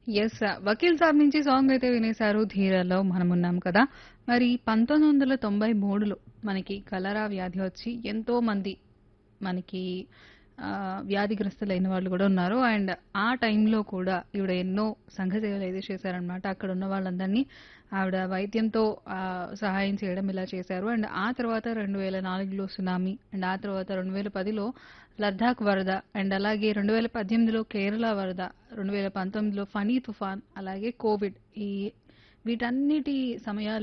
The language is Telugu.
యెస్. 'వకీల్ సాబ్' నుంచి సాంగ్ అయితే వినేశారు 'ధీర'లో మనమున్నాం కదా! మరి 1993లో మనకి కలరా వ్యాధి వచ్చి ఎంతో మంది మనకి ఆహ్, వ్యాధిగ్రస్తులైన వాళ్ళు గూడా ఉన్నారు. అండ్ ఆ టైంలో కూడా ఈవిడ ఎన్నో సంఘ సేవలైతే చేశారనమాట. అక్కడున్న వాళ్ళందరినీ ఆవిడ వైద్యంతో ఆహ్, సహాయం చేయడం ఇలా చేశారు. అండ్ ఆ తర్వాత 2004లో సునామీ అండ్ ఆ తర్వాత 2010లో లద్దాఖ్ వరద అండ్ అలాగే 2018లో కేరళ వరద, 2019లో ఫనీ తుఫాన్ అలాగే కోవిడ్ ఈ వీటన్నిటి సమయాల్లో